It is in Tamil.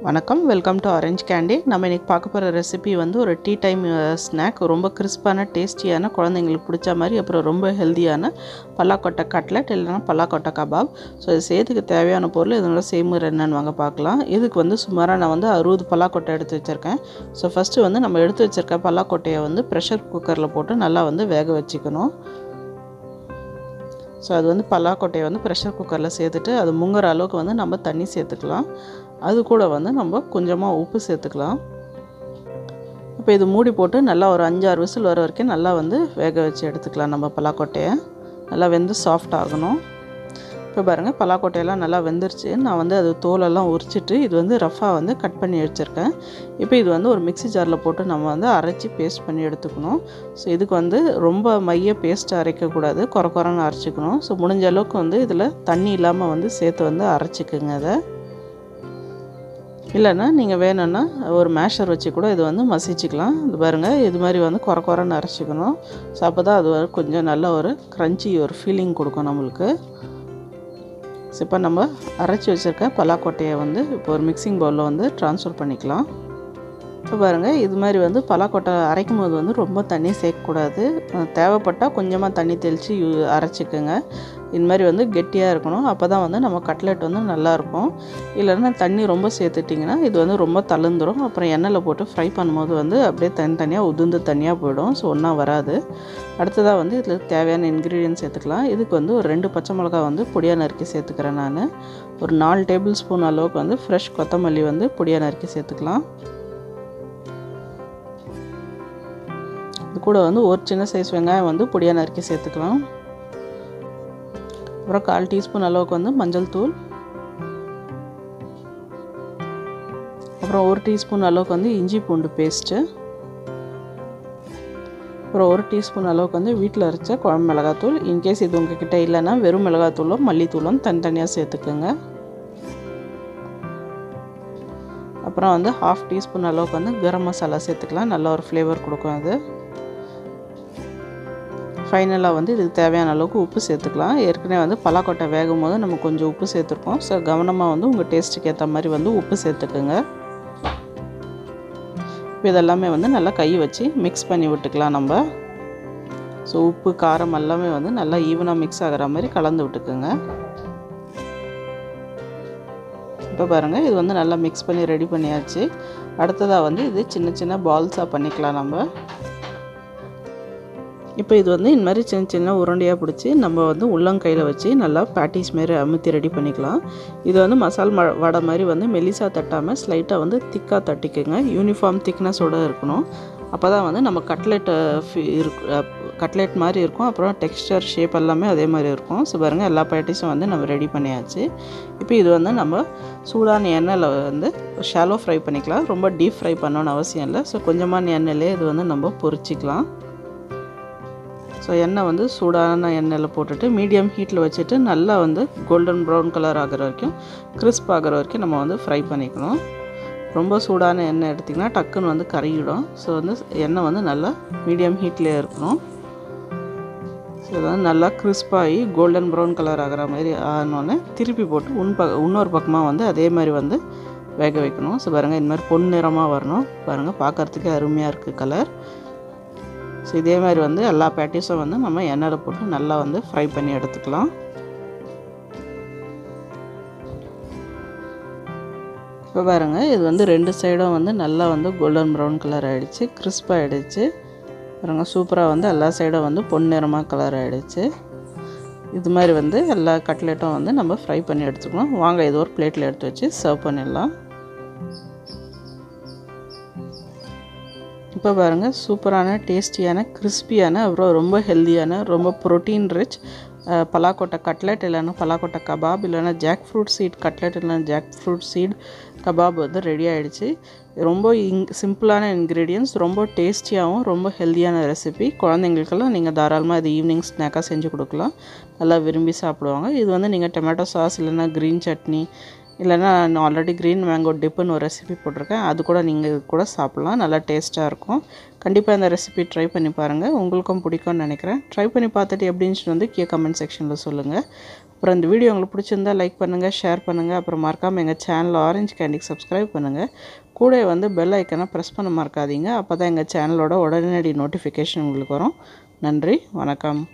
வணக்கம் வெல்கம் டு ஆரஞ்ச் கேண்டி நம்ம இன்றைக்கி பார்க்க போகிற ரெசிபி வந்து ஒரு டீ டைம் ஸ்நாக் ரொம்ப கிறிஸ்பான டேஸ்டியான குழந்தைங்களுக்கு பிடிச்ச மாதிரி அப்புறம் ரொம்ப ஹெல்த்தியான பல்லாக்கொட்டை கட்லெட் இல்லைனா பல்லாக்கொட்டை கபாப் ஸோ இது செய்யறதுக்கு தேவையான பொருள் இதனோட செய்முறை என்னன்னு வாங்க பார்க்கலாம் இதுக்கு வந்து சுமாராக நான் வந்து அறுபது பல்லாக்கொட்டை எடுத்து வச்சுருக்கேன் ஸோ ஃபஸ்ட்டு வந்து நம்ம எடுத்து வச்சுருக்க பல்லாக்கொட்டையை வந்து ப்ரெஷர் குக்கரில் போட்டு நல்லா வந்து வேக வச்சுக்கணும் ஸோ அது வந்து பல்லாக்கொட்டையை வந்து ப்ரெஷர் குக்கரில் சேர்த்துட்டு அது முங்குற அளவுக்கு வந்து நம்ம தண்ணி சேர்த்துக்கலாம் அது கூட வந்து நம்ம கொஞ்சமாக உப்பு சேர்த்துக்கலாம் இப்போ இது மூடி போட்டு நல்லா ஒரு அஞ்சாறு விசில் வர வரைக்கும் நல்லா வந்து வேக வச்சு எடுத்துக்கலாம் நம்ம பலாக்கொட்டையை நல்லா வெந்து சாஃப்ட் ஆகணும் இப்போ பாருங்கள் பலாக்கொட்டையெல்லாம் நல்லா வெந்துருச்சு நான் வந்து அது தோலெல்லாம் உரிச்சிட்டு இது வந்து ரஃபாக வந்து கட் பண்ணி வச்சுருக்கேன் இப்போ இது வந்து ஒரு மிக்ஸி ஜாரில் போட்டு நம்ம வந்து அரைச்சி பேஸ்ட் பண்ணி எடுத்துக்கணும் ஸோ இதுக்கு வந்து ரொம்ப மைய பேஸ்ட் அரைக்கக்கூடாது குறை குறைன்னு அரைச்சிக்கணும் ஸோ முடிஞ்ச அளவுக்கு வந்து இதில் தண்ணி இல்லாமல் வந்து சேர்த்து வந்து அரைச்சிக்குங்க அதை இல்லைன்னா நீங்கள் வேணும்னா ஒரு மேஷர் வச்சு கூட இது வந்து மசிச்சுக்கலாம் இது பாருங்கள் இது மாதிரி வந்து குறை குறைன்னு அரைச்சிக்கணும் ஸோ அப்போ தான் அது வந்து கொஞ்சம் நல்ல ஒரு க்ரன்ச்சி ஒரு ஃபீலிங் கொடுக்கும் நம்மளுக்கு ஸோ இப்போ நம்ம அரைச்சி வச்சுருக்க பலாக்கொட்டையை வந்து இப்போ ஒரு மிக்சிங் பவுலில் வந்து ட்ரான்ஸ்ஃபர் பண்ணிக்கலாம் இப்போ பாருங்கள் இது மாதிரி வந்து பலாக்கொட்டை அரைக்கும் போது வந்து ரொம்ப தண்ணி சேர்க்கக்கூடாது தேவைப்பட்டால் கொஞ்சமாக தண்ணி தெளித்து யூ அரைச்சிக்கோங்க இது மாதிரி வந்து கெட்டியாக இருக்கணும் அப்போ தான் வந்து நம்ம கட்லெட் வந்து நல்லாயிருக்கும் இல்லைன்னா தண்ணி ரொம்ப சேர்த்துட்டிங்கன்னா இது வந்து ரொம்ப தழுந்துடும் அப்புறம் எண்ணெயில் போட்டு ஃப்ரை பண்ணும்போது வந்து அப்படியே தனித்தனியாக உதிர்ந்து தனியாக போயிடும் ஸோ ஒன்றா வராது அடுத்ததாக வந்து இதில் தேவையான இன்க்ரீடியன்ஸ் சேர்த்துக்கலாம் இதுக்கு வந்து ஒரு ரெண்டு பச்சை மிளகா வந்து பொடியாக நறுக்கி சேர்த்துக்கிறேன் நான் ஒரு நாலு டேபிள் ஸ்பூன் அளவுக்கு வந்து ஃப்ரெஷ் கொத்தமல்லி வந்து பொடியாக நறுக்கி சேர்த்துக்கலாம் இது கூட வந்து ஒரு சின்ன சைஸ் வெங்காயம் வந்து பொடியாக நறுக்கி சேர்த்துக்கலாம் அப்புறம் கால் டீஸ்பூன் அளவுக்கு வந்து மஞ்சள் தூள் அப்புறம் ஒரு டீஸ்பூன் அளவுக்கு வந்து இஞ்சி பூண்டு பேஸ்ட்டு அப்புறம் ஒரு டீஸ்பூன் அளவுக்கு வந்து வீட்டில் அரைச்ச குழம்பு மிளகாத்தூள் இன்கேஸ் இது உங்ககிட்ட இல்லைன்னா வெறும் மிளகாத்தூளும் மல்லித்தூளும் தனித்தனியாக சேர்த்துக்குங்க அப்புறம் வந்து ஹாஃப் டீஸ்பூன் அளவுக்கு வந்து கரம் மசாலா சேர்த்துக்கலாம் நல்ல ஒரு ஃப்ளேவர் கொடுக்கும் அது ஃபைனலாக வந்து இதுக்கு தேவையான அளவுக்கு உப்பு சேர்த்துக்கலாம் ஏற்கனவே வந்து பலாக்கொட்டை வேகும் போது நம்ம கொஞ்சம் உப்பு சேர்த்துருக்கோம் ஸோ கவனமாக வந்து உங்கள் டேஸ்ட்டுக்கு ஏற்ற மாதிரி வந்து உப்பு சேர்த்துக்குங்க இப்போ இதெல்லாமே வந்து நல்லா கை வச்சு மிக்ஸ் பண்ணி விட்டுக்கலாம் நம்ம ஸோ உப்பு காரம் எல்லாமே வந்து நல்லா ஈவனாக மிக்ஸ் ஆகிற மாதிரி கலந்து விட்டுக்குங்க இப்போ பாருங்கள் இது வந்து நல்லா மிக்ஸ் பண்ணி ரெடி பண்ணியாச்சு அடுத்ததாக வந்து இது சின்ன சின்ன பால்ஸாக பண்ணிக்கலாம் நம்ம இப்போ இது வந்து இந்த மாதிரி சின்ன சின்ன உருண்டையாக பிடிச்சி நம்ம வந்து உள்ளங்கையில் வச்சு நல்லா பேட்டிஸ் மாரி அமுத்தி ரெடி பண்ணிக்கலாம் இது வந்து மசால் ம வடை மாதிரி வந்து மெலிசா தட்டாமல் ஸ்லைட்டாக வந்து திக்காக தட்டிக்கோங்க யூனிஃபார்ம் திக்னஸோடு இருக்கணும் அப்போ தான் வந்து நம்ம கட்லெட் இருக்கு கட்லெட் மாதிரி இருக்கும் அப்புறம் டெக்ஸ்டர் ஷேப் எல்லாமே அதே மாதிரி இருக்கும் ஸோ பாருங்கள் எல்லா பேட்டிஸும் வந்து நம்ம ரெடி பண்ணியாச்சு இப்போ இது வந்து நம்ம சூடான எண்ணெயில் வந்து ஷாலோ ஃப்ரை பண்ணிக்கலாம் ரொம்ப டீப் ஃப்ரை பண்ணணும்னு அவசியம் இல்லை ஸோ கொஞ்சமான எண்ணெயிலே இது வந்து நம்ம பொரிச்சிக்கலாம் ஸோ எண்ணெய் வந்து சூடான எண்ணெயில் போட்டுட்டு மீடியம் ஹீட்டில் வச்சுட்டு நல்லா வந்து கோல்டன் ப்ரௌன் கலர் ஆகிற வரைக்கும் கிறிஸ்ப் ஆகிற வரைக்கும் நம்ம வந்து ஃப்ரை பண்ணிக்கணும் ரொம்ப சூடான எண்ணெய் எடுத்திங்கன்னா டக்குன்னு வந்து கருகிடும் ஸோ வந்து எண்ணெய் வந்து நல்லா மீடியம் ஹீட்லேயே இருக்கணும் ஸோ இது வந்து நல்லா கிறிஸ்பாகி கோல்டன் ப்ரௌன் கலர் ஆகிற மாதிரி ஆனோடனே திருப்பி போட்டு உன் ப இன்னொரு பக்கமாக வந்து அதே மாதிரி வந்து வேக வைக்கணும் ஸோ பாருங்கள் இந்த மாதிரி பொன் நிறமாக வரணும் பாருங்கள் பார்க்குறதுக்கே அருமையாக இருக்குது கலர் ஸோ இதே மாதிரி வந்து எல்லா பேட்டிஸும் வந்து நம்ம எண்ணெயில் போட்டு நல்லா வந்து ஃப்ரை பண்ணி எடுத்துக்கலாம் இப்போ பாருங்கள் இது வந்து ரெண்டு சைடும் வந்து நல்லா வந்து கோல்டன் ப்ரௌன் கலர் ஆகிடுச்சு கிறிஸ்பாக ஆகிடுச்சு பாருங்கள் சூப்பராக வந்து எல்லா சைடும் வந்து பொன்னிறமாக கலர் ஆகிடுச்சு இது மாதிரி வந்து எல்லா கட்லெட்டும் வந்து நம்ம ஃப்ரை பண்ணி எடுத்துக்கணும் வாங்க இது ஒரு பிளேட்டில் எடுத்து வச்சு சர்வ் பண்ணிடலாம் இப்போ பாருங்கள் சூப்பரான டேஸ்டியான கிறிஸ்பியான அப்புறம் ரொம்ப ஹெல்த்தியான ரொம்ப ப்ரோட்டீன் ரிச் பலாக்கொட்டை கட்லெட் இல்லைன்னா பலாக்கொட்டை கபாப் இல்லைன்னா ஜாக் ஃப்ரூட் சீட் கட்லெட் இல்லைன்னா ஜாக் ஃப்ரூட் சீட் கபாப் வந்து ரெடி ஆகிடுச்சு ரொம்ப இங் சிம்பிளான இன்க்ரீடியன்ஸ் ரொம்ப டேஸ்டியாகவும் ரொம்ப ஹெல்த்தியான ரெசிபி குழந்தைங்களுக்கெல்லாம் நீங்கள் தாராளமாக இது ஈவினிங் ஸ்நாக்காக செஞ்சு கொடுக்கலாம் நல்லா விரும்பி சாப்பிடுவாங்க இது வந்து நீங்கள் டொமேட்டோ சாஸ் இல்லைன்னா க்ரீன் சட்னி இல்லைன்னா நான் ஆல்ரெடி க்ரீன் மேங்கோ டிப்புன்னு ஒரு ரெசிபி போட்டிருக்கேன் அது கூட நீங்கள் கூட சாப்பிட்லாம் நல்லா டேஸ்ட்டாக இருக்கும் கண்டிப்பாக இந்த ரெசிபி ட்ரை பண்ணி பாருங்கள் உங்களுக்கும் பிடிக்கும்னு நினைக்கிறேன் ட்ரை பண்ணி பார்த்துட்டு எப்படின்னு வந்து கீழே கமெண்ட் செக்ஷனில் சொல்லுங்கள் அப்புறம் இந்த வீடியோ உங்களுக்கு பிடிச்சிருந்தா லைக் பண்ணுங்கள் ஷேர் பண்ணுங்கள் அப்புறம் மறக்காமல் எங்கள் சேனல் ஆரஞ்சு கேண்டிக்கு சப்ஸ்கிரைப் பண்ணுங்கள் கூட வந்து பெல் ஐக்கனை ப்ரெஸ் பண்ண மறக்காதீங்க அப்போ தான் எங்கள் சேனலோட உடனடி நோட்டிஃபிகேஷன் உங்களுக்கு வரும் நன்றி வணக்கம்